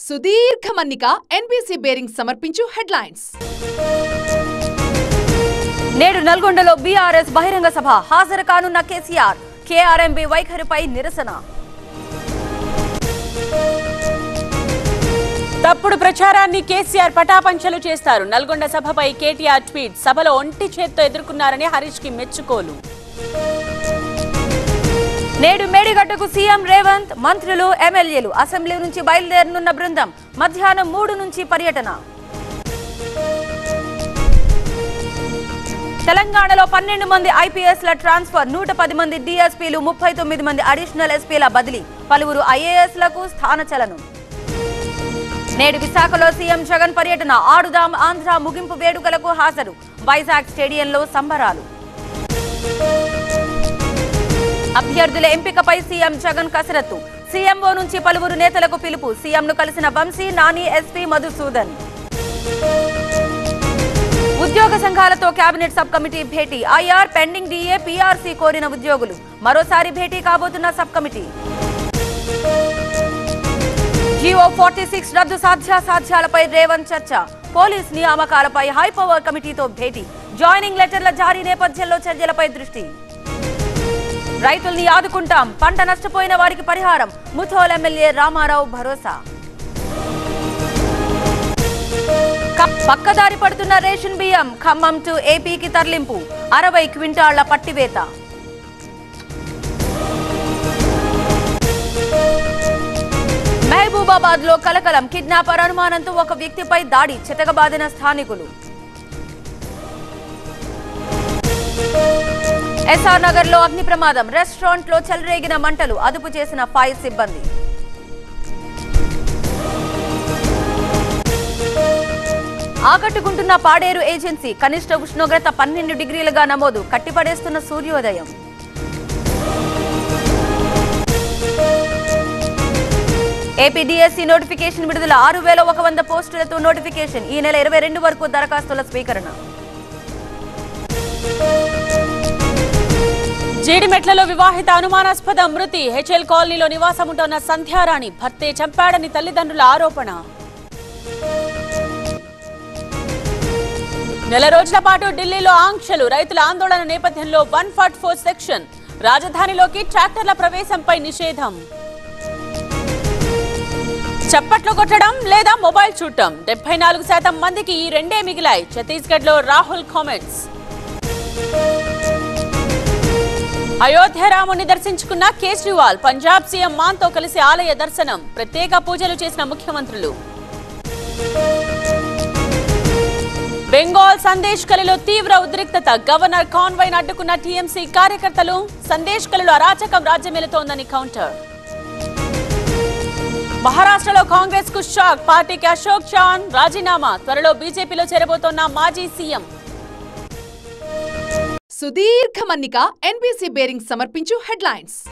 సుదీర్ఘ మన్నిక NBC bearing సమర్పించు హెడ్లైన్స్ నేడు నల్గొండలో బీఆర్ఎస్ బహిరంగ సభ హాజరు కానున్న కేసీఆర్ కేఆర్ఎంబీ వైఖరిపై నిరసన తప్పుడు ప్రచారాన్ని కేసీఆర్ పటాపంచలు చేస్తారు నల్గొండ సభపై కేటీఆర్ ట్వీట్ సభలో ఒంటి చేత్తో ఎదుర్కొన్నారని హరీష్ కి మెచ్చుకోలు నేడు మేడిగడ్డకు సీఎం రేవంత్ మంత్రులు ఎమ్మెల్యేలు అసెంబ్లీ నుంచి బయలుదేరనున్న బృందం మధ్యాహ్నం మూడు నుంచి పర్యటన తెలంగాణలో పన్నెండు మంది ఐపీఎస్ల ట్రాన్స్ఫర్ నూట పది మంది డీఎస్పీలు ముప్పై తొమ్మిది మంది అడిషనల్ ఎస్పీల బదిలీ పలువురు ఐఏఎస్లకు స్థానచలనం నేడు విశాఖలో సీఎం జగన్ పర్యటన ఆడుదాం ఆంధ్ర ముగింపు వేడుకలకు హాజరు వైజాగ్ స్టేడియంలో సంబరాలు అభ్యర్థుల ఎంపికపై సీఎం జగన్ కసరత్తు సీఎంఓ నుంచి పలువురు నేతలకు పిలుపు సీఎంను కలిసిన వంశీ నాని ఎస్పీ మధుసూదన్ ఉద్యోగ సంఘాలతో కేబినెట్ సబ్ కమిటీ భేటీ ఐఆర్ పెండింగ్ డిఏ పీఆర్సీ కోరిన ఉద్యోగులు మరోసారి భేటీ కాబోతున్న sub committee GO forty six రద్దు సాధ్యాసాధ్యాలపై రేవంత్ చర్చ పోలీస్ నియామకాలపై హైపవర్ కమిటీతో భేటీ జాయినింగ్ లెటర్ల జారీ నేపథ్యంలో చర్యలపై దృష్టి రైతుల్ని ఆదుకుంటాం పంట నష్టపోయిన వారికి పరిహారం ముథోల్ ఎమ్మెల్యే రామారావు భరోసా క- పక్కదారి పడుతున్న రేషన్ బియ్యం ఖమ్మం టు ఏపీకి తరలింపు అరవై క్వింటాళ్ల పట్టివేత మహబూబాబాద్ లో కలకలం కిడ్నాపర్ అనుమానంతో ఒక వ్యక్తిపై దాడి చితకబాదిన స్థానికులు ఎస్ఆర్ నగర్ లో అగ్ని ప్రమాదం రెస్టారెంట్ లో చెలరేగిన మంటలు అదుపు చేసిన ఫైర్ సిబ్బంది ఆకట్టుకుంటున్న పాడేరు ఏజెన్సీ కనిష్ట ఉష్ణోగ్రత పన్నెండు డిగ్రీలుగా నమోదు కట్టిపడేస్తున్న సూర్యోదయం ఏపీడీఎస్సీ నోటిఫికేషన్ విడుదల ఆరు వేల ఒక వంద పోస్టులతో నోటిఫికేషన్ ఈ నెల ఇరవై రెండు వరకు దరఖాస్తుల స్వీకరణ జీడిమెట్లలో వివాహిత అనుమానాస్పద మృతి హెచ్ఎల్ కాలనీలో నివాసం ఉంటున్న సంధ్యారాణి భర్తే చంపాడని తల్లిదండ్రుల ఆరోపణ నెల రోజుల పాటు ఢిల్లీలో ఆంక్షలు రైతుల ఆందోళన నేపథ్యంలో వన్ ఫార్టీ ఫోర్ సెక్షన్ రాజధానిలోకి ట్రాక్టర్ల ప్రవేశంపై నిషేధం చప్పట్లు కొట్టడం లేదా మొబైల్ చూడటం డెబ్బై నాలుగు శాతం మందికి ఈ రెండే మిగిలాయి ఛత్తీస్గఢ్ లో రాహుల్ కామెంట్స్ అయోధ్య రాముని దర్శించుకున్న కేజ్రీవాల్ పంజాబ్ సీఎం మాన్తో కలిసి ఆలయ దర్శనం ప్రత్యేక పూజలు చేసిన ముఖ్యమంత్రులు బెంగాల్ సందేశ్ కలిలో తీవ్ర ఉద్రిక్తత గవర్నర్ కాన్వైన్ అడ్డుకున్న టీఎంసీ కార్యకర్తలు సందేశ్ కలిలో అరాచకం రాజ్యమేలుతోందని కౌంటర్ మహారాష్ట్రలో కాంగ్రెస్ కు షాక్ పార్టీకి అశోక్ చౌహాన్ రాజీనామా త్వరలో బీజేపీలో చేరబోతోన్న మాజీ సీఎం సుదీర్ఘ మన్నిక ఎన్బీసీ బేరింగ్ సమర్పించు హెడ్లైన్స్